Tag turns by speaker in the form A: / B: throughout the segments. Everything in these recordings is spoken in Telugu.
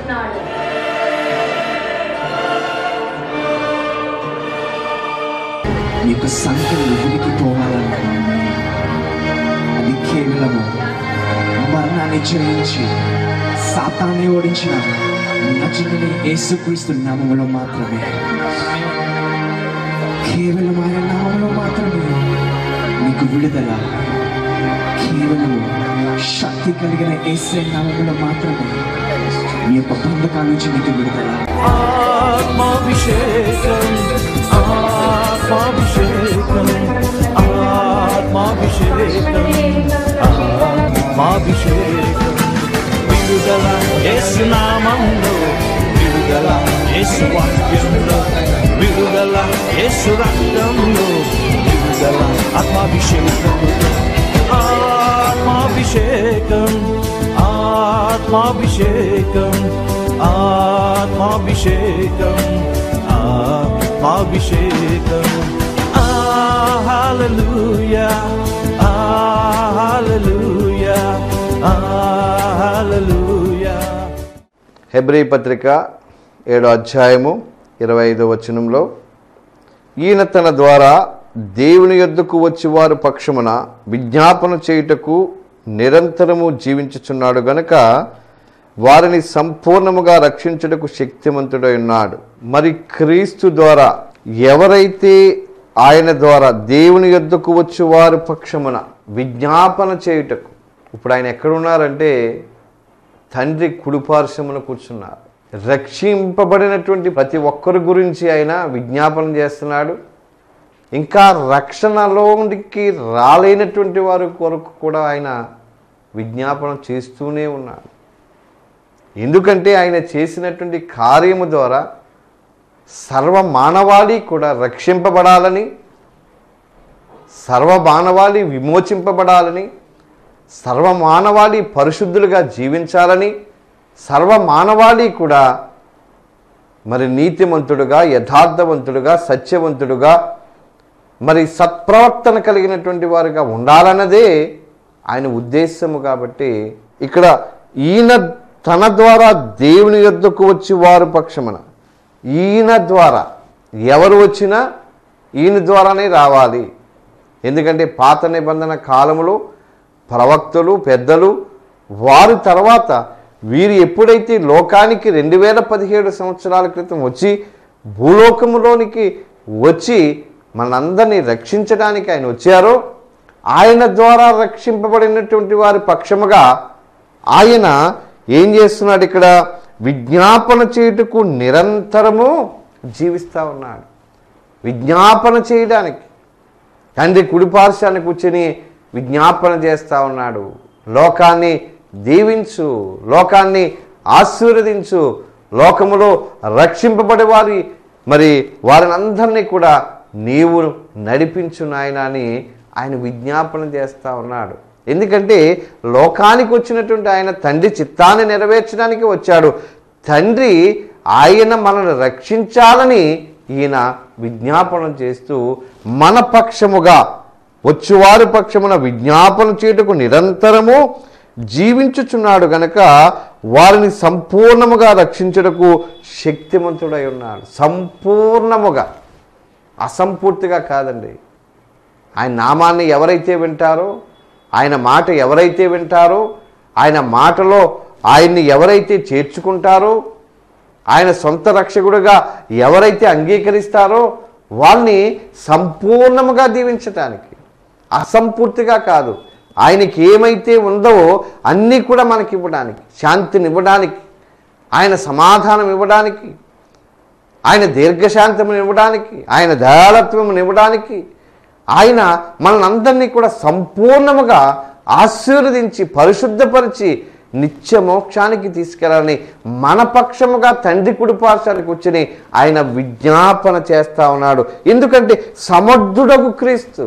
A: వచ్చుచున్నాడు
B: మీకు సంఖ్యలు ఉనికిపోవాలన్నా అది కేవలము మరణాన్ని జయించి సాతాన్ని ఓడించిన నచుని యేసుక్రీస్తు నామములో మాత్రమే కేవలం ఆయన నామంలో మాత్రమే మీకు విడుదల కేవలము శక్తి కలిగిన యేసే నామములో మాత్రమే మీ యొక్క బంధకాల నుంచి మీకు విడుదల
C: ఆత్మాభిషేకం ఆత్మాభిషేకం ఆత్మాభిషేకం ఆత్మాభిషేకం విడుదల యేసు నామంలో విడుదల యేసు వాక్యంలో విడుదల యేసు రక్తంలో విడుదల ఆత్మాభిషేకం ఆత్మాభిషేకం ఆత్మాభిషేకం ఆత్మాభిషేకం ఆత్మాభిషేకం హల్లెలూయా హల్లెలూయా హల్లెలూయా
D: హెబ్రీ పత్రిక ఏడో అధ్యాయము ఇరవై ఐదో వచనంలో ఈయన తన ద్వారా దేవుని యొద్దకు వచ్చి వారు పక్షమున విజ్ఞాపన చేయుటకు నిరంతరము జీవించుచున్నాడు గనుక వారిని సంపూర్ణముగా రక్షించుటకు శక్తిమంతుడై ఉన్నాడు మరి క్రీస్తు ద్వారా ఎవరైతే ఆయన ద్వారా దేవుని యొద్దకు వచ్చి వారి పక్షమున విజ్ఞాపన చేయుటకు ఇప్పుడు ఆయన ఎక్కడున్నారంటే తండ్రి కుడిపార్శ్వమున కూర్చున్నారు రక్షింపబడినటువంటి ప్రతి ఒక్కరి గురించి ఆయన విజ్ఞాపన చేస్తున్నాడు ఇంకా రక్షణలోనికి రాలేనటువంటి వారి కొరకు కూడా ఆయన విజ్ఞాపన చేస్తూనే ఉన్నాడు ఎందుకంటే ఆయన చేసినటువంటి కార్యము ద్వారా సర్వ మానవాళి కూడా రక్షింపబడాలని సర్వ మానవాళి విమోచింపబడాలని సర్వ మానవాళి పరిశుద్ధులుగా జీవించాలని సర్వ మానవాళి కూడా మరి నీతిమంతుడుగా యథార్థవంతుడుగా సత్యవంతుడుగా మరి సత్ప్రవర్తన కలిగినటువంటి వారుగా ఉండాలన్నదే ఆయన ఉద్దేశము కాబట్టి ఇక్కడ ఈయన తన ద్వారా దేవుని యొద్దకు వచ్చి వారు పక్షమున ఈయన ద్వారా ఎవరు వచ్చినా ఈయన ద్వారానే రావాలి ఎందుకంటే పాత నిబంధన కాలములో ప్రవక్తలు పెద్దలు వారి తర్వాత వీరు ఎప్పుడైతే లోకానికి రెండు వేల పదిహేడు సంవత్సరాల క్రితం వచ్చి భూలోకములోనికి వచ్చి మనందరినీ రక్షించడానికి ఆయన వచ్చారో ఆయన ద్వారా రక్షింపబడినటువంటి వారి పక్షముగా ఆయన ఏం చేస్తున్నాడు ఇక్కడ విజ్ఞాపన చేయుటకు నిరంతరము జీవిస్తూ ఉన్నాడు విజ్ఞాపన చేయడానికి తండ్రి కుడిపార్శ్వాన్ని కూర్చొని విజ్ఞాపన చేస్తూ ఉన్నాడు లోకాన్ని దీవించు లోకాన్ని ఆశీర్వదించు లోకములో రక్షింపబడే వారి మరి వారిని అందరినీ కూడా నీవు నడిపించు నాయన అని ఆయన విజ్ఞాపన చేస్తూ ఉన్నాడు ఎందుకంటే లోకానికి వచ్చినటువంటి ఆయన తండ్రి చిత్తాన్ని నెరవేర్చడానికి వచ్చాడు తండ్రి ఆయన మనల్ని రక్షించాలని ఈయన విజ్ఞాపనం చేస్తూ మన పక్షముగా వచ్చువారి పక్షమున విజ్ఞాపన చేయుటకు నిరంతరము జీవించుచున్నాడు గనక వారిని సంపూర్ణముగా రక్షించుటకు శక్తిమంతుడై ఉన్నాడు సంపూర్ణముగా అసంపూర్తిగా కాదండి ఆయన నామాన్ని ఎవరైతే వింటారో ఆయన మాట ఎవరైతే వింటారో ఆయన మాటలో ఆయన్ని ఎవరైతే చేర్చుకుంటారో ఆయన సొంత రక్షకుడుగా ఎవరైతే అంగీకరిస్తారో వాళ్ళని సంపూర్ణముగా దీవించటానికి అసంపూర్తిగా కాదు ఆయనకి ఏమైతే ఉందో అన్నీ కూడా మనకి ఇవ్వడానికి శాంతిని ఇవ్వడానికి ఆయన సమాధానం ఇవ్వడానికి ఆయన దీర్ఘశాంతమును ఇవ్వడానికి ఆయన దయాళత్వమును ఇవ్వడానికి ఆయన మనందరినీ కూడా సంపూర్ణముగా ఆశీర్వదించి పరిశుద్ధపరిచి నిత్య మోక్షానికి తీసుకెళ్ళాలని మన పక్షముగా తండ్రి కుడిపార్శానికి కూర్చుని ఆయన విజ్ఞాపన చేస్తా ఉన్నాడు ఎందుకంటే సమర్థుడగు క్రీస్తు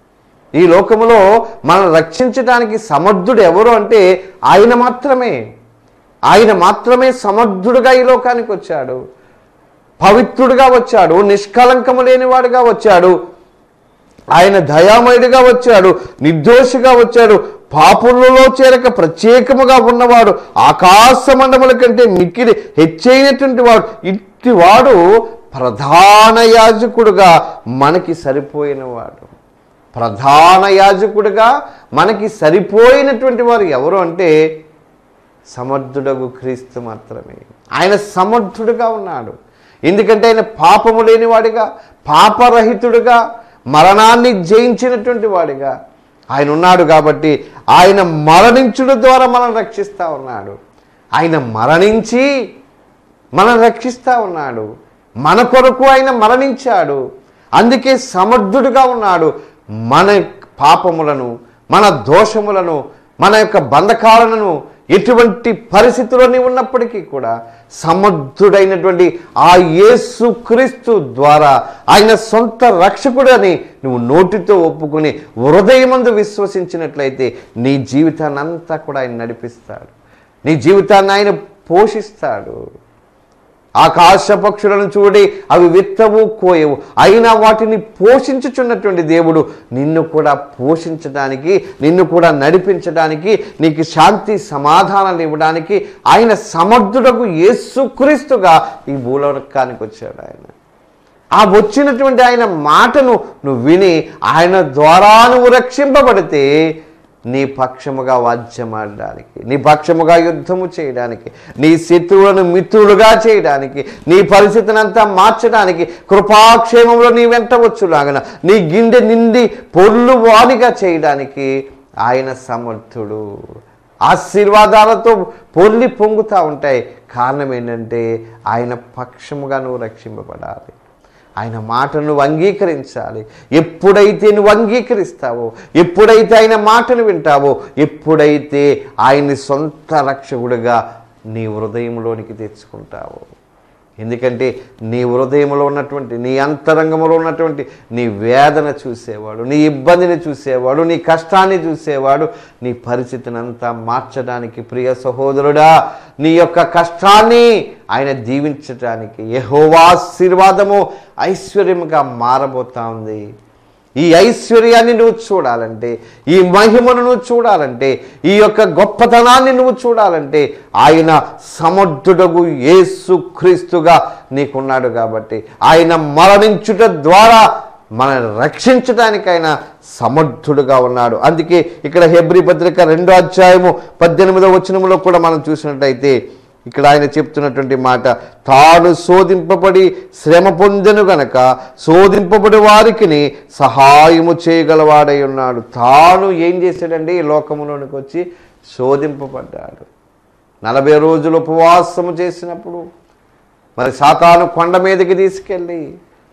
D: ఈ లోకములో మనం రక్షించడానికి సమర్థుడు ఎవరు అంటే ఆయన మాత్రమే ఆయన మాత్రమే సమర్థుడుగా ఈ లోకానికి వచ్చాడు పవిత్రుడుగా వచ్చాడు నిష్కలంకము లేనివాడుగా వచ్చాడు ఆయన దయామయుడిగా వచ్చాడు నిర్దోషిగా వచ్చాడు పాపులలో చేరక ప్రత్యేకముగా ఉన్నవాడు ఆకాశ మండముల కంటే మిక్కిలి హెచ్చైనటువంటి వాడు ఇట్టివాడు ప్రధాన యాజకుడుగా మనకి సరిపోయినవాడు ప్రధాన యాజకుడిగా మనకి సరిపోయినటువంటి వారు ఎవరు అంటే సమర్థుడగు క్రీస్తు మాత్రమే ఆయన సమర్థుడుగా ఉన్నాడు ఎందుకంటే ఆయన పాపము లేనివాడిగా పాపరహితుడుగా మరణాన్ని జయించినటువంటి వాడిగా ఆయన ఉన్నాడు కాబట్టి ఆయన మరణించుడు ద్వారా మనం రక్షిస్తూ ఉన్నాడు ఆయన మరణించి మనం రక్షిస్తూ ఉన్నాడు మన కొరకు ఆయన మరణించాడు అందుకే సమర్థుడుగా ఉన్నాడు మన పాపములను మన దోషములను మన యొక్క బంధకాలను ఎటువంటి పరిస్థితుల్లోని ఉన్నప్పటికీ కూడా సమర్థుడైనటువంటి ఆ యేసు క్రీస్తు ద్వారా ఆయన సొంత రక్షకుడని నువ్వు నోటితో ఒప్పుకుని హృదయమందు విశ్వసించినట్లయితే నీ జీవితాన్ని అంతా కూడా ఆయన నడిపిస్తాడు నీ జీవితాన్ని ఆయన పోషిస్తాడు ఆకాశ పక్షులను చూడి అవి విత్తవు కోయవు అయినా వాటిని పోషించుచున్నటువంటి దేవుడు నిన్ను కూడా పోషించడానికి నిన్ను కూడా నడిపించడానికి నీకు శాంతి సమాధానాలు ఇవ్వడానికి ఆయన సమర్థుడకు యేసుక్రీస్తుగా ఈ భూలోకానికి వచ్చాడు ఆయన ఆ వచ్చినటువంటి ఆయన మాటను నువ్వు విని ఆయన ద్వారా నువ్వు రక్షింపబడితే నీ పక్షముగా వాద్యమాడడానికి నీ పక్షముగా యుద్ధము చేయడానికి నీ శత్రువులను మిత్రులుగా చేయడానికి నీ పరిస్థితిని అంతా మార్చడానికి కృపాక్షేమంలో నీ వెంట వచ్చులాగన నీ గిండె నిండి పొర్లు వానిగా చేయడానికి ఆయన సమర్థుడు ఆశీర్వాదాలతో పొర్లి పొంగుతూ ఉంటాయి కారణం ఏంటంటే ఆయన పక్షముగా నువ్వు రక్షింపబడాలి ఆయన మాటను నువ్వు అంగీకరించాలి ఎప్పుడైతే నువ్వు అంగీకరిస్తావో ఎప్పుడైతే ఆయన మాటను వింటావో ఎప్పుడైతే ఆయన్ని సొంత రక్షకుడిగా నీ హృదయంలోనికి తెచ్చుకుంటావో ఎందుకంటే నీ హృదయంలో ఉన్నటువంటి నీ అంతరంగంలో ఉన్నటువంటి నీ వేదన చూసేవాడు నీ ఇబ్బందిని చూసేవాడు నీ కష్టాన్ని చూసేవాడు నీ పరిస్థితిని అంతా మార్చడానికి ప్రియ సహోదరుడా నీ యొక్క కష్టాన్ని ఆయన దీవించడానికి యహోవాశీర్వాదము ఐశ్వర్యముగా మారబోతా ఉంది ఈ ఐశ్వర్యాన్ని నువ్వు చూడాలంటే ఈ మహిమను నువ్వు చూడాలంటే ఈ యొక్క గొప్పతనాన్ని నువ్వు చూడాలంటే ఆయన సమర్థుడగు యేసు క్రీస్తుగా నీకున్నాడు కాబట్టి ఆయన మరణించుట ద్వారా మనల్ని రక్షించడానికైనా సమర్థుడుగా ఉన్నాడు అందుకే ఇక్కడ హెబ్రి పత్రిక రెండో అధ్యాయము పద్దెనిమిదో వచనములో కూడా మనం చూసినట్టయితే ఇక్కడ ఆయన చెప్తున్నటువంటి మాట తాను శోధింపబడి శ్రమ పొందెను గనక శోధింపబడి వారికి సహాయము చేయగలవాడై ఉన్నాడు తాను ఏం చేశాడండి ఈ లోకములోనికి వచ్చి శోధింపబడ్డాడు నలభై రోజులు ఉపవాసము చేసినప్పుడు మరి సాతాను కొండ మీదకి తీసుకెళ్ళి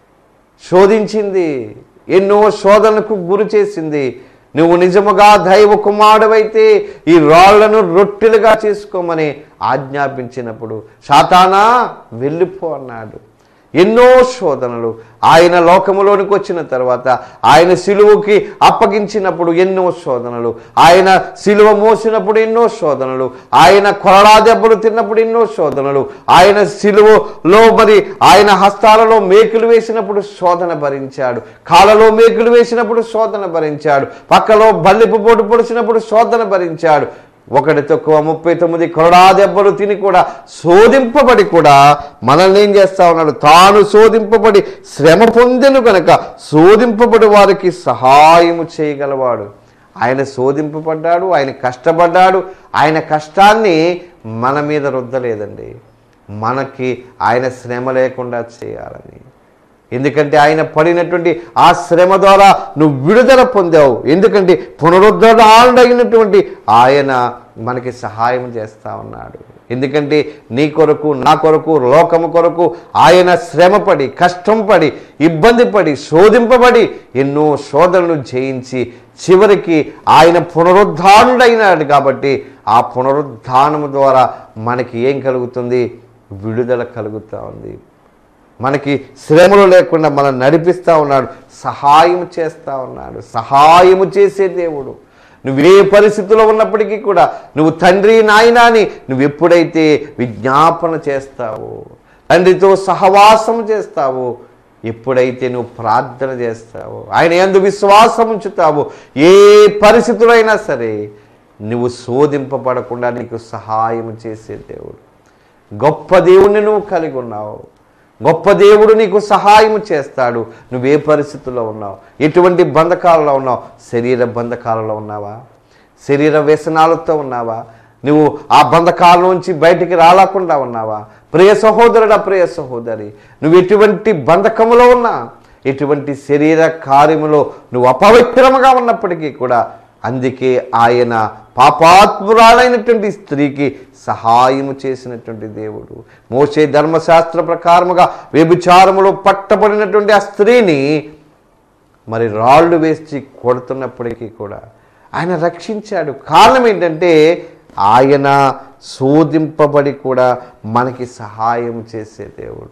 D: శోధించింది ఎన్నో శోధనకు గురి చేసింది నువ్వు నిజముగా దైవ కుమారుడవైతే ఈ రాళ్లను రొట్టెలుగా చేసుకోమని ఆజ్ఞాపించినప్పుడు సాతానా వెళ్ళిపో అన్నాడు ఎన్నో శోధనలు ఆయన లోకములోనికి వచ్చిన తర్వాత ఆయన సిలువకి అప్పగించినప్పుడు ఎన్నో శోధనలు ఆయన సిలువ మోసినప్పుడు ఎన్నో శోధనలు ఆయన కొరడా దెబ్బలు తిన్నప్పుడు ఎన్నో శోధనలు ఆయన సిలువలో మరి ఆయన హస్తాలలో మేకులు వేసినప్పుడు శోధన భరించాడు కాళ్ళలో మేకులు వేసినప్పుడు శోధన భరించాడు పక్కలో బల్లిపు పోటు పొడిచినప్పుడు శోధన భరించాడు ఒకటి తక్కువ ముప్పై తొమ్మిది కొరడా దెబ్బలు తిని కూడా శోధింపబడి కూడా మనల్ని ఏం చేస్తా ఉన్నాడు తాను శోధింపబడి శ్రమ పొందెను కనుక శోధింపబడి వారికి సహాయము చేయగలవాడు ఆయన శోధింపబడ్డాడు ఆయన కష్టపడ్డాడు ఆయన కష్టాన్ని మన మీద రుద్దలేదండి మనకి ఆయన శ్రమ లేకుండా చేయాలని ఎందుకంటే ఆయన పడినటువంటి ఆ శ్రమ ద్వారా నువ్వు విడుదల పొందావు ఎందుకంటే పునరుద్ధరణైనటువంటి ఆయన మనకి సహాయం చేస్తా ఉన్నాడు ఎందుకంటే నీ కొరకు నా కొరకు లోకము కొరకు ఆయన శ్రమపడి కష్టం పడి ఇబ్బంది పడి శోధింపబడి ఎన్నో శోధనలు జయించి చివరికి ఆయన పునరుద్ధానుడైనాడు కాబట్టి ఆ పునరుద్ధానము ద్వారా మనకి ఏం కలుగుతుంది విడుదల కలుగుతూ ఉంది మనకి శ్రమలు లేకుండా మనం నడిపిస్తూ ఉన్నాడు సహాయం చేస్తూ ఉన్నాడు సహాయము చేసే దేవుడు నువ్వు ఏ పరిస్థితిలో ఉన్నప్పటికీ కూడా నువ్వు తండ్రి నాయనా అని నువ్వు ఎప్పుడైతే విజ్ఞాపన చేస్తావో తండ్రితో సహవాసం చేస్తావో ఎప్పుడైతే నువ్వు ప్రార్థన చేస్తావో ఆయన ఎందు విశ్వాసం ఉంచుతావో ఏ పరిస్థితులైనా సరే నువ్వు శోధింపబడకుండా నీకు సహాయం చేసే దేవుడు గొప్ప దేవుణ్ణి నువ్వు కలిగి ఉన్నావు గొప్ప దేవుడు నీకు సహాయం చేస్తాడు నువ్వే పరిస్థితుల్లో ఉన్నావు ఎటువంటి బంధకాలలో ఉన్నావు శరీర బంధకాలలో ఉన్నావా శరీర వ్యసనాలతో ఉన్నావా నువ్వు ఆ బంధకాల నుంచి బయటికి రాలేకుండా ఉన్నావా ప్రియ సహోదరుడా ప్రియ సహోదరి నువ్వు ఎటువంటి బంధకములో ఉన్నా ఎటువంటి శరీర కార్యములో నువ్వు అపవిత్రముగా ఉన్నప్పటికీ కూడా అందుకే ఆయన పాపాత్మురాలైనటువంటి స్త్రీకి సహాయము చేసినటువంటి దేవుడు మోసే ధర్మశాస్త్ర ప్రకారముగా వ్యభిచారములో పట్టబడినటువంటి ఆ స్త్రీని మరి రాళ్ళు వేసి కొడుతున్నప్పటికీ కూడా ఆయన రక్షించాడు కారణం ఏంటంటే ఆయన శోధింపబడి కూడా మనకి సహాయం చేసే దేవుడు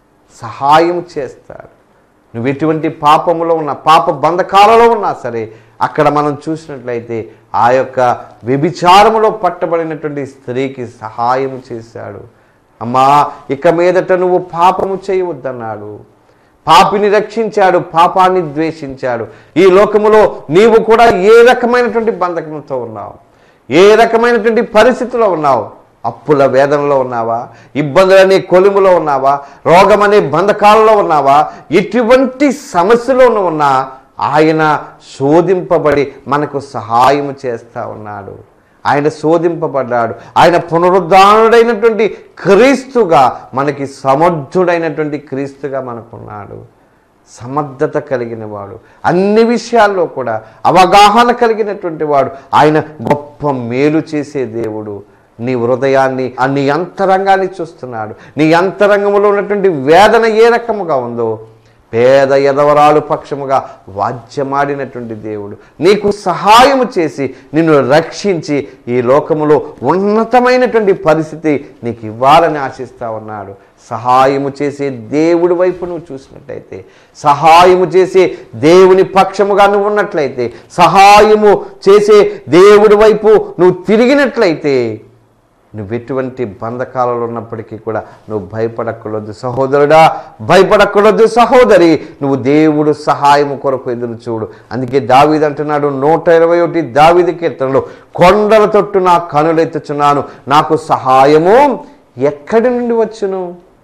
D: సహాయం చేస్తాడు నువ్వు ఎటువంటి పాపములో ఉన్నా పాప బంధకాలలో ఉన్నా సరే అక్కడ మనం చూసినట్లయితే ఆ యొక్క వ్యభిచారములో పట్టబడినటువంటి స్త్రీకి సహాయం చేశాడు అమ్మా ఇక మీదట నువ్వు పాపము చేయవద్దన్నాడు పాపిని రక్షించాడు పాపాన్ని ద్వేషించాడు ఈ లోకములో నీవు కూడా ఏ రకమైనటువంటి బంధకంతో ఉన్నావు ఏ రకమైనటువంటి పరిస్థితిలో ఉన్నావు అప్పుల వేదనలో ఉన్నావా ఇబ్బందులనే కొలుములో ఉన్నావా రోగం అనే బంధకాలలో ఉన్నావా ఎటువంటి సమస్యలో నువ్వు ఉన్నా ఆయన శోధింపబడి మనకు సహాయం చేస్తా ఉన్నాడు ఆయన శోధింపబడ్డాడు ఆయన పునరుద్ధానుడైనటువంటి క్రీస్తుగా మనకి సమర్థుడైనటువంటి క్రీస్తుగా మనకున్నాడు సమర్థత కలిగిన వాడు అన్ని విషయాల్లో కూడా అవగాహన కలిగినటువంటి వాడు ఆయన గొప్ప మేలు చేసే దేవుడు నీ హృదయాన్ని ఆ నీ అంతరంగాన్ని చూస్తున్నాడు నీ అంతరంగంలో ఉన్నటువంటి వేదన ఏ రకముగా ఉందో పేద ఎదవరాలు పక్షముగా వాద్యమాడినటువంటి దేవుడు నీకు సహాయము చేసి నిన్ను రక్షించి ఈ లోకములో ఉన్నతమైనటువంటి పరిస్థితి నీకు ఇవ్వాలని ఆశిస్తా ఉన్నాడు సహాయము చేసే దేవుడి వైపు నువ్వు చూసినట్లయితే సహాయము చేసే దేవుని పక్షముగా నువ్వు ఉన్నట్లయితే సహాయము చేసే దేవుడి వైపు నువ్వు తిరిగినట్లయితే నువ్వు ఎటువంటి బంధకాలలో ఉన్నప్పటికీ కూడా నువ్వు భయపడకూడదు సహోదరుడా భయపడకూడదు సహోదరి నువ్వు దేవుడు సహాయం కొరకు ఎదురు చూడు అందుకే దావీదు అంటున్నాడు నూట ఇరవై ఒకటి దావీది కీర్తనలో కొండల తొట్టు నా కనులెత్తుచున్నాను నాకు సహాయము ఎక్కడి నుండి వచ్చును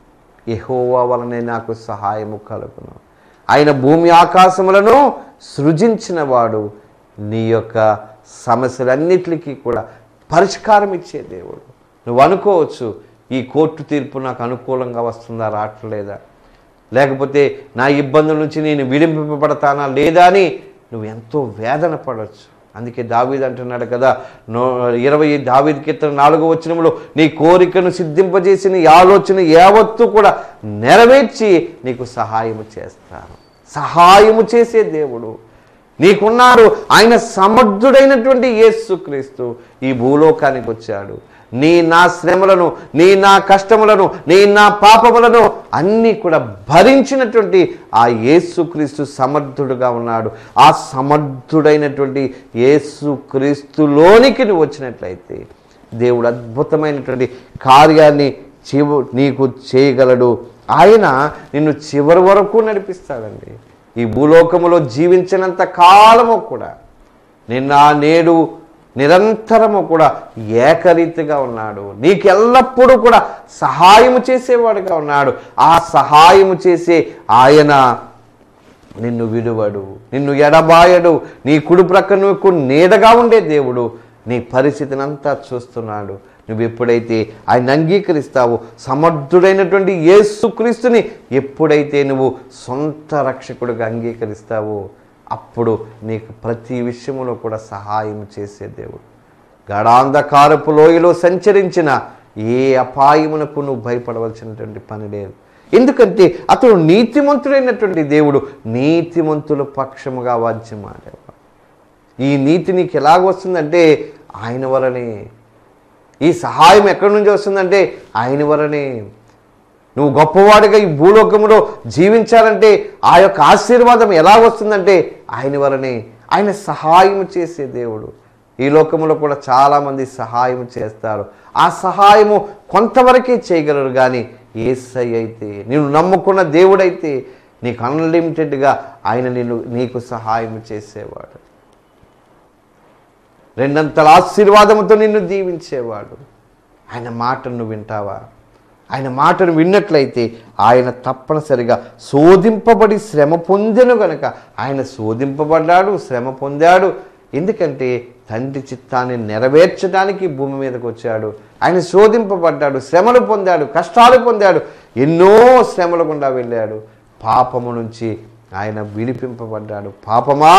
D: యెహోవా వలనే నాకు సహాయము కలుగును ఆయన భూమి ఆకాశములను సృజించినవాడు నీ యొక్క సమస్యలన్నిటికీ కూడా పరిష్కారం ఇచ్చే దేవుడు నువ్వు అనుకోవచ్చు ఈ కోర్టు తీర్పు నాకు అనుకూలంగా వస్తుందా రావట్లేదా లేకపోతే నా ఇబ్బందుల నుంచి నేను విడింపబడతానా లేదా అని నువ్వు ఎంతో వేదన పడవచ్చు అందుకే దావీద్ అంటున్నాడు కదా నో ఇరవై దావీద్ కీర్తన నాలుగో వచనంలో నీ కోరికను సిద్ధింపజేసి నీ ఆలోచన యావత్తు కూడా నెరవేర్చి నీకు సహాయము చేస్తాను సహాయము చేసే దేవుడు నీకున్నాడు ఆయన సమర్థుడైనటువంటి యేసుక్రీస్తు ఈ భూలోకానికి వచ్చాడు నీ నా శ్రమలను నీ నా కష్టములను నీ నా పాపములను అన్నీ కూడా భరించినటువంటి ఆ యేసుక్రీస్తు సమర్థుడుగా ఉన్నాడు ఆ సమర్థుడైనటువంటి యేసుక్రీస్తులోనికి నువ్వు వచ్చినట్లయితే దేవుడు అద్భుతమైనటువంటి కార్యాన్ని చివ నీకు చేయగలడు ఆయన నిన్ను చివరి వరకు నడిపిస్తాడండి ఈ భూలోకములో జీవించినంత కాలము కూడా నిన్న నేడు నిరంతరము కూడా ఏకరీతిగా ఉన్నాడు నీకు ఎల్లప్పుడూ కూడా సహాయము చేసేవాడుగా ఉన్నాడు ఆ సహాయము చేసే ఆయన నిన్ను విడువడు నిన్ను ఎడబాయడు నీ కుడి ప్రక్క నువ్వు నీడగా ఉండే దేవుడు నీ పరిస్థితిని అంతా చూస్తున్నాడు నువ్వు ఎప్పుడైతే ఆయన అంగీకరిస్తావో సమర్థుడైనటువంటి యేసుక్రీస్తుని ఎప్పుడైతే నువ్వు సొంత రక్షకుడిగా అంగీకరిస్తావో అప్పుడు నీకు ప్రతి విషయంలో కూడా సహాయం చేసే దేవుడు గడాంధకారపు లోయలో సంచరించిన ఏ అపాయమునకు నువ్వు భయపడవలసినటువంటి పని లేదు ఎందుకంటే అతడు నీతిమంతుడైనటువంటి దేవుడు నీతిమంతుల పక్షముగా వాద్యమాడేవాడు ఈ నీతి నీకు ఎలాగ వస్తుందంటే ఆయన వలనే ఈ సహాయం ఎక్కడి నుంచి వస్తుందంటే ఆయన వలనే నువ్వు గొప్పవాడిగా ఈ భూలోకంలో జీవించాలంటే ఆ యొక్క ఆశీర్వాదం ఎలా వస్తుందంటే ఆయన వలనే ఆయన సహాయం చేసే దేవుడు ఈ లోకంలో కూడా చాలామంది సహాయం చేస్తారు ఆ సహాయము కొంతవరకే చేయగలరు కానీ ఏసై అయితే నేను నమ్ముకున్న దేవుడైతే నీకు అన్లిమిటెడ్గా ఆయన నిన్ను నీకు సహాయం చేసేవాడు రెండంతల ఆశీర్వాదంతో నిన్ను దీవించేవాడు ఆయన మాటను నువ్వు వింటావా ఆయన మాటను విన్నట్లయితే ఆయన తప్పనిసరిగా శోధింపబడి శ్రమ పొందెను గనక ఆయన శోధింపబడ్డాడు శ్రమ పొందాడు ఎందుకంటే తండ్రి చిత్తాన్ని నెరవేర్చడానికి భూమి మీదకి వచ్చాడు ఆయన శోధింపబడ్డాడు శ్రమలు పొందాడు కష్టాలు పొందాడు ఎన్నో శ్రమల గుండా వెళ్ళాడు పాపము నుంచి ఆయన విడిపింపబడ్డాడు పాపమా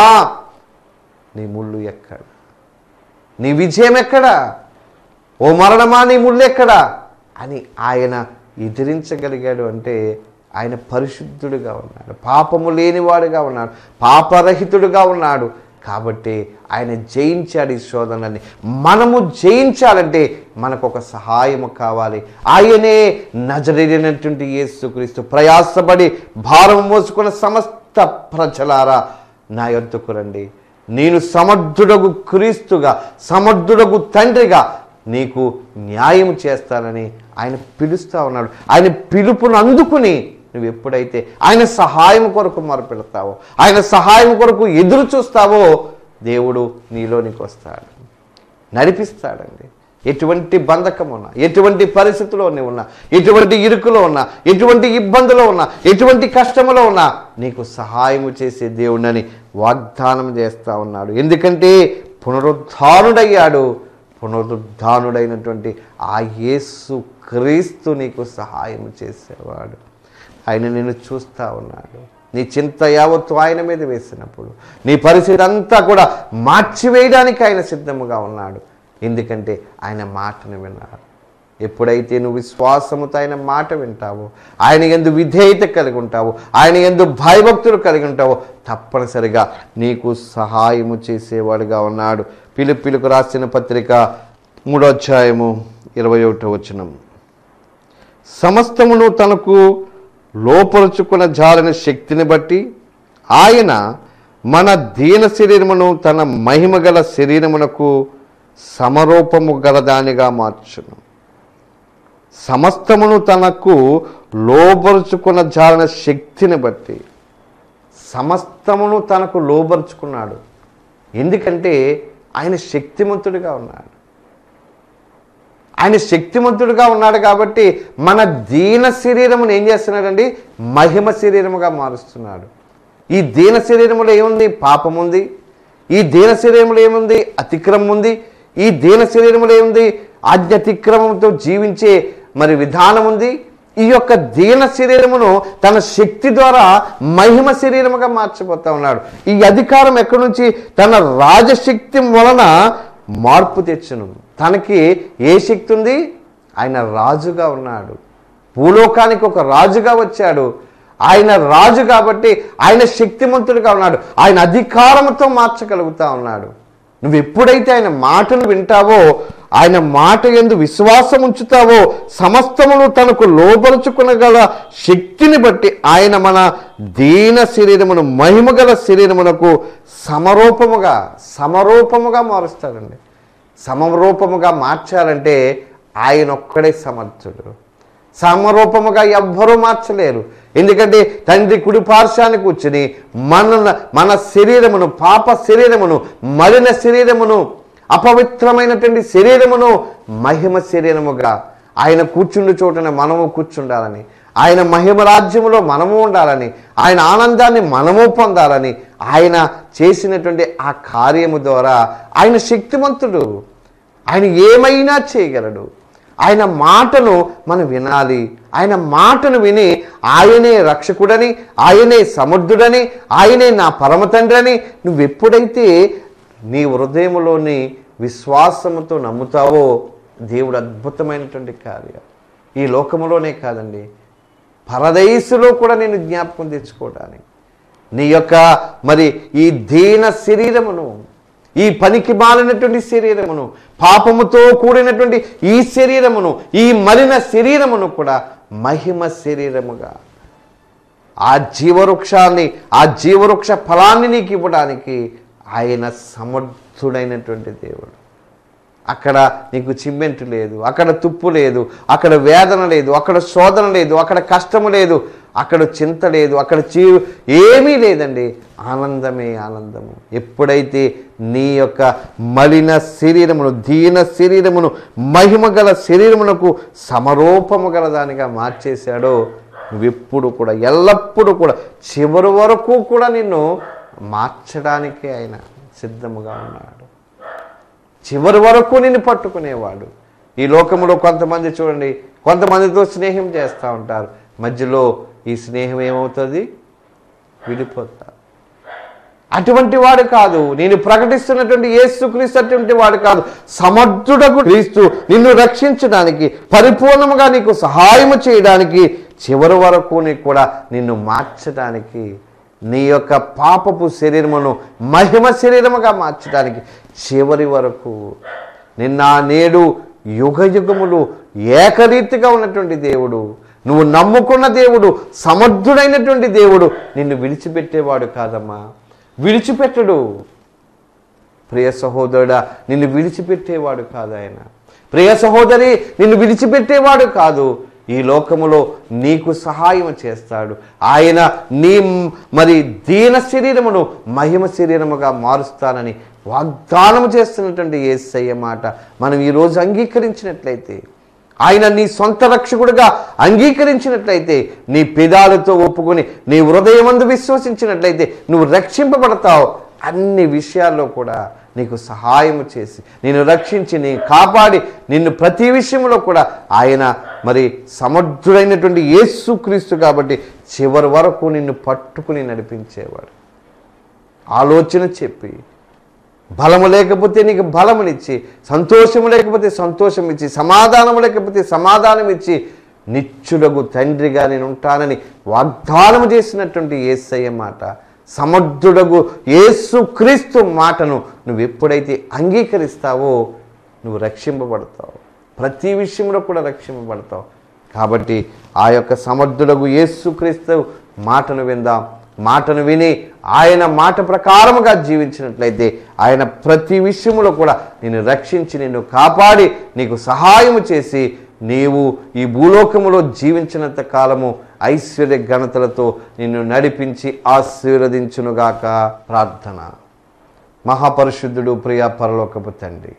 D: నీ ముళ్ళు ఎక్కడ నీ విజయం ఎక్కడా ఓ మరణమా నీ ముళ్ళు ఎక్కడా అని ఆయన ఎదిరించగలిగాడు అంటే ఆయన పరిశుద్ధుడుగా ఉన్నాడు పాపము లేనివాడుగా ఉన్నాడు పాపరహితుడుగా ఉన్నాడు కాబట్టి ఆయన జయించాడు ఈ శోధనని మనము జయించాలంటే మనకు ఒక సహాయము కావాలి ఆయనే నజరైనటువంటి యేసుక్రీస్తు ప్రయాసపడి భారం మోసుకున్న సమస్త ప్రజలారా నా యొద్దకు రండి నేను సమర్థుడగు క్రీస్తుగా సమర్థుడగు తండ్రిగా నీకు న్యాయం చేస్తానని ఆయన పిలుస్తా ఉన్నాడు ఆయన పిలుపును అందుకుని నువ్వు ఎప్పుడైతే ఆయన సహాయం కొరకు మొరపెడతావో ఆయన సహాయం కొరకు ఎదురు చూస్తావో దేవుడు నీలోనికి వస్తాడు నడిపిస్తాడండి ఎటువంటి బంధకం ఉన్నా ఎటువంటి పరిస్థితిలో నీవు ఉన్నా ఎటువంటి ఇరుకులో ఉన్నా ఎటువంటి ఇబ్బందిలో ఉన్నా ఎటువంటి కష్టములో ఉన్నా నీకు సహాయము చేసే దేవుడని వాగ్దానం చేస్తా ఉన్నాడు ఎందుకంటే పునరుద్ధానుడయ్యాడు పునరుద్ధానుడైనటువంటి ఆ యేసు క్రీస్తు నీకు సహాయం చేసేవాడు ఆయన నిన్ను చూస్తూ ఉన్నాడు నీ చింత యావత్తు ఆయన మీద వేసినప్పుడు నీ పరిస్థితి అంతా కూడా మార్చివేయడానికి ఆయన సిద్ధముగా ఉన్నాడు ఎందుకంటే ఆయన మాటను విన్నారు ఎప్పుడైతే నువ్వు విశ్వాసముతో ఆయన మాట వింటావో ఆయన ఎందు విధేయత కలిగి ఉంటావో ఆయన ఎందు భయభక్తులు కలిగి ఉంటావో తప్పనిసరిగా నీకు సహాయము చేసేవాడుగా ఉన్నాడు పిలుపిలుకు రాసిన పత్రిక మూడో అధ్యాయము ఇరవై ఒకటో వచనం సమస్తమును తనకు లోపరుచుకున్న జారిన శక్తిని బట్టి ఆయన మన దీన శరీరమును తన మహిమగల శరీరమునకు సమరూపము గలదానిగా మార్చును సమస్తమును తనకు లోపరుచుకున్న జారిన శక్తిని బట్టి సమస్తమును తనకు లోబరుచుకున్నాడు ఎందుకంటే ఆయన శక్తిమంతుడిగా ఉన్నాడు ఆయన శక్తిమంతుడిగా ఉన్నాడు కాబట్టి మన దీన శరీరమును ఏం చేస్తున్నాడండి మహిమ శరీరముగా మారుస్తున్నాడు ఈ దీన శరీరములో ఏముంది పాపం ఉంది ఈ దీన శరీరంలో ఏముంది అతిక్రమం ఉంది ఈ దీన శరీరంలో ఏముంది ఆజ్ఞతిక్రమంతో జీవించే మరి విధానం ఉంది ఈ యొక్క దీన శరీరమును తన శక్తి ద్వారా మహిమ శరీరముగా మార్చిపోతా ఉన్నాడు ఈ అధికారం ఎక్కడి నుంచి తన రాజశక్తి వలన మార్పు తెచ్చును తనకి ఏ శక్తి ఉంది ఆయన రాజుగా ఉన్నాడు భూలోకానికి ఒక రాజుగా వచ్చాడు ఆయన రాజు కాబట్టి ఆయన శక్తిమంతుడిగా ఉన్నాడు ఆయన అధికారంతో మార్చగలుగుతా ఉన్నాడు నువ్వు ఎప్పుడైతే ఆయన మాటను వింటావో ఆయన మాట ఎందు విశ్వాసం ఉంచుతావో సమస్తమును తనకు లోపరుచుకునగల శక్తిని బట్టి ఆయన మన దీన శరీరమును మహిమగల శరీరమునకు సమరూపముగా సమరూపముగా మారుస్తాడండి సమరూపముగా మార్చాలంటే ఆయన ఒక్కడే సమర్థుడు సమరూపముగా ఎవ్వరూ మార్చలేరు ఎందుకంటే తండ్రి కుడి పార్శ్వాన్ని కూర్చుని మన మన శరీరమును పాప శరీరమును మలిన శరీరమును అపవిత్రమైనటువంటి శరీరమును మహిమ శరీరముగా ఆయన కూర్చుండు చోటన మనము కూర్చుండాలని ఆయన మహిమ రాజ్యములో మనము ఉండాలని ఆయన ఆనందాన్ని మనము పొందాలని ఆయన చేసినటువంటి ఆ కార్యము ద్వారా ఆయన శక్తిమంతుడు ఆయన ఏమైనా చేయగలడు ఆయన మాటను మనం వినాలి ఆయన మాటను విని ఆయనే రక్షకుడని ఆయనే సమర్థుడని ఆయనే నా పరమ తండ్రి నువ్వు ఎప్పుడైతే నీ హృదయములోని విశ్వాసముతో నమ్ముతావో దేవుడు అద్భుతమైనటువంటి కార్యం ఈ లోకములోనే కాదండి పరదేశులో కూడా నేను జ్ఞాపకం తెచ్చుకోవడానికి నీ యొక్క మరి ఈ దీన శరీరమును ఈ పనికి మాలినటువంటి శరీరమును పాపముతో కూడినటువంటి ఈ శరీరమును ఈ మలిన శరీరమును కూడా మహిమ శరీరముగా ఆ జీవవృక్షాన్ని ఆ జీవవృక్ష ఫలాన్ని నీకు ఇవ్వడానికి ఆయన సమర్థుడైనటువంటి దేవుడు అక్కడ నీకు చిమ్మెంటు లేదు అక్కడ తుప్పు లేదు అక్కడ వేదన లేదు అక్కడ శోధన లేదు అక్కడ కష్టము లేదు అక్కడ చింత లేదు అక్కడ చీ ఏమీ లేదండి ఆనందమే ఆనందము ఎప్పుడైతే నీ యొక్క మలిన శరీరమును దీన శరీరమును మహిమ గల శరీరమునకు సమరూపము గల దానిగా మార్చేశాడో నువ్వెప్పుడు కూడా ఎల్లప్పుడూ కూడా చివరి వరకు కూడా నిన్ను మార్చడానికే ఆయన సిద్ధముగా ఉన్నాడు చివరి వరకు నిన్ను పట్టుకునేవాడు ఈ లోకంలో కొంతమంది చూడండి కొంతమందితో స్నేహం చేస్తూ ఉంటారు మధ్యలో ఈ స్నేహం ఏమవుతుంది విడిపోతారు అటువంటి వాడు కాదు నేను ప్రకటిస్తున్నటువంటి యేసుక్రీస్తు అటువంటి వాడు కాదు సమర్థుడకు క్రీస్తు నిన్ను రక్షించడానికి పరిపూర్ణముగా నీకు సహాయము చేయడానికి చివరి వరకు నీకు కూడా నిన్ను మార్చడానికి నీ యొక్క పాపపు శరీరమును మహిమ శరీరముగా మార్చడానికి చివరి వరకు నిన్న నేడు యుగ యుగములు ఏకరీతిగా ఉన్నటువంటి దేవుడు నువ్వు నమ్ముకున్న దేవుడు సమర్థుడైనటువంటి దేవుడు నిన్ను విడిచిపెట్టేవాడు కాదమ్మా విడిచిపెట్టడు ప్రియ సహోదరుడా నిన్ను విడిచిపెట్టేవాడు కాదు ఆయన ప్రియ సహోదరి నిన్ను విడిచిపెట్టేవాడు కాదు ఈ లోకములో నీకు సహాయం చేస్తాడు ఆయన నీ మ్- మరి దీన శరీరమును మహిమ శరీరముగా మారుస్తానని వాగ్దానం చేస్తున్నటువంటి ఏసయ్య మాట మనం ఈరోజు అంగీకరించినట్లయితే ఆయన నీ సొంత రక్షకుడిగా అంగీకరించినట్లయితే నీ పెదాలతో ఒప్పుకొని నీ హృదయమందు విశ్వసించినట్లయితే నువ్వు రక్షింపబడతావు అన్ని విషయాల్లో కూడా నీకు సహాయం చేసి నిన్ను రక్షించి నీ కాపాడి నిన్ను ప్రతి విషయంలో కూడా ఆయన మరి సమర్థుడైనటువంటి యేసుక్రీస్తు కాబట్టి చివరి వరకు నిన్ను పట్టుకుని నడిపించేవాడు ఆలోచన చెప్పి బలము లేకపోతే నీకు బలమునిచ్చి సంతోషము లేకపోతే సంతోషం ఇచ్చి సమాధానము లేకపోతే సమాధానం ఇచ్చి నిత్యుడగు తండ్రిగా నేను ఉంటానని వాగ్దానము చేసినటువంటి ఏసయ్య మాట సమర్థుడగు యేసు క్రీస్తు మాటను నువ్వు ఎప్పుడైతే అంగీకరిస్తావో నువ్వు రక్షింపబడతావు ప్రతి విషయంలో కూడా రక్షింపబడతావు కాబట్టి ఆ యొక్క సమర్థుడగు యేసుక్రీస్తు మాటను విందాం మాటను విని ఆయన మాట ప్రకారముగా జీవించినట్లయితే ఆయన ప్రతి విషయంలో కూడా నిన్ను రక్షించి నిన్ను కాపాడి నీకు సహాయము చేసి నీవు ఈ భూలోకములో జీవించినంత కాలము ఐశ్వర్య ఘనతలతో నిన్ను నడిపించి ఆశీర్వదించునుగాక ప్రార్థన మహాపరిశుద్ధుడు ప్రియ పరలోకపు తండ్రి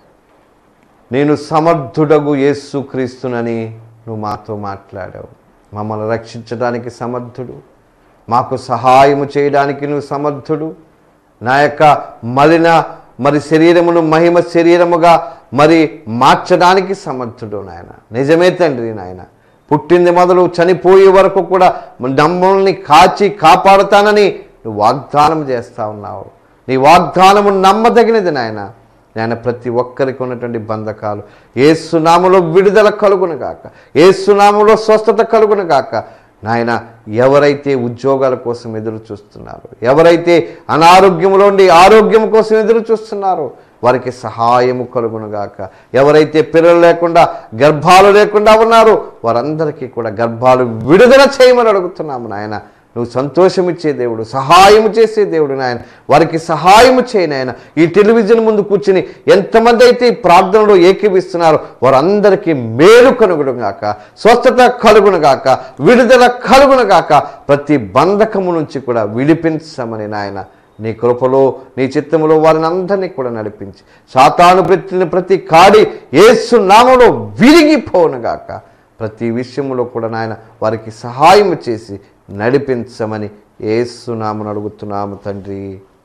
D: నేను సమర్థుడగు యేసు క్రీస్తునని నువ్వు మాతో మాట్లాడావు మమ్మల్ని రక్షించడానికి సమర్థుడు మాకు సహాయము చేయడానికి నువ్వు సమర్థుడు నా యొక్క మలిన మరి శరీరమును మహిమ శరీరముగా మరి మార్చడానికి సమర్థుడు నాయన నిజమే తండ్రి నాయన పుట్టింది మొదలు చనిపోయే వరకు కూడా నమ్మల్ని కాచి కాపాడుతానని నువ్వు వాగ్దానం చేస్తా ఉన్నావు నీ వాగ్దానము నమ్మదగినది నాయన నాయన ప్రతి ఒక్కరికి ఉన్నటువంటి బంధకాలు ఏసునామలో విడుదల కలుగును గాక ఏసునామలో స్వస్థత కలుగును గాక నాయన ఎవరైతే ఉద్యోగాల కోసం ఎదురు చూస్తున్నారో ఎవరైతే అనారోగ్యంలో ఉండి ఆరోగ్యం కోసం ఎదురు చూస్తున్నారో వారికి సహాయము కలుగునుగాక ఎవరైతే పిల్లలు లేకుండా గర్భాలు లేకుండా ఉన్నారో వారందరికీ కూడా గర్భాలు విడుదల చేయమని అడుగుతున్నాము నాయన నువ్వు సంతోషమిచ్చే దేవుడు సహాయము చేసే దేవుడు నాయన వారికి సహాయము చేయి నాయన ఈ టెలివిజన్ ముందు కూర్చుని ఎంతమంది అయితే ఈ ప్రార్థనలో ఏకీవిస్తున్నారో వారందరికీ మేలు కలుగునుగాక స్వస్థత కలుగునుగాక విడుదల కలుగునుగాక ప్రతి బంధకము నుంచి కూడా విడిపించమని నాయన నీ కృపలో నీ చిత్తములో వారిని అందరినీ కూడా నడిపించి సాతాను పెట్టిన ప్రతి కాడి ఏసు నామలో విరిగిపోనుగాక ప్రతి విషయంలో కూడా నాయన వారికి సహాయం చేసి నడిపించమని ఏసు నామను అడుగుతున్నాము తండ్రి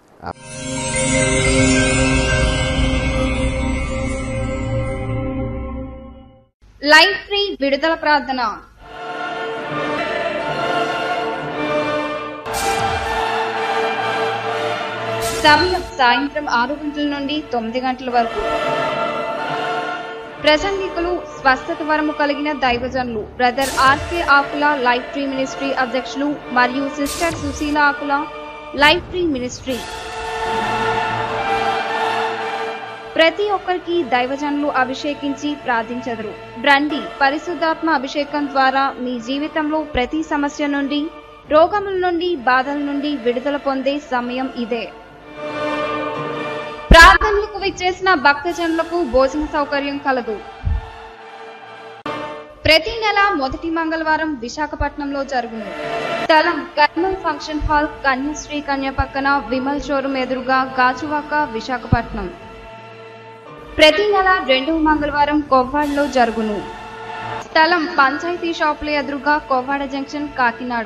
A: లైఫ్ ఫ్రీ విడుదల ప్రార్థన సమయం సాయంత్రం ఆరు గంటల నుండి తొమ్మిది గంటల వరకు ప్రసంగికులు స్వస్థత వరము కలిగిన దైవజనులు brother RK Akula life free ministry అధ్యక్షులు మరియు sister Sushila Akula life free ministry ప్రతి ఒక్కరికి దైవజనులు అభిషేకించి ప్రార్థించదురు రండి పరిశుద్ధాత్మ అభిషేకం ద్వారా మీ జీవితంలో ప్రతి సమస్య నుండి రోగముల నుండి బాధల నుండి విడుదల పొందే సమయం ఇదే ప్రార్థనలకు విచ్చేసిన భక్తజనులకు భోజన సౌకర్యం కలదు ప్రతి నెల మొదటి మంగళవారం విశాఖపట్నంలో జరుగును స్థలం కర్నూల్ ఫంక్షన్ హాల్ కన్యాశ్రీ కన్య పక్కన విమల్ షోరూం ఎదురుగా గాజువాక విశాఖపట్నం ప్రతి నెల రెండవ మంగళవారం కొవ్వాడలో జరుగును స్థలం పంచాయతీ షాపుల ఎదురుగా Kovvada junction Kakinada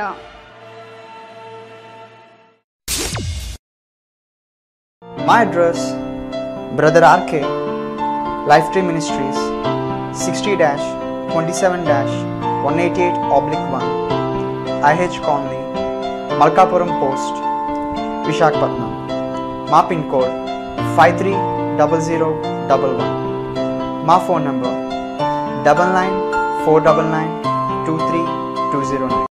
E: My address Brother RK, Lifetree Ministries, 60 27 188 oblique 1, IH Conley, Malkapuram Post, Vishakhapatnam. మా pin code five three double zero double one మా phone number double nine four double nine two three two zero nine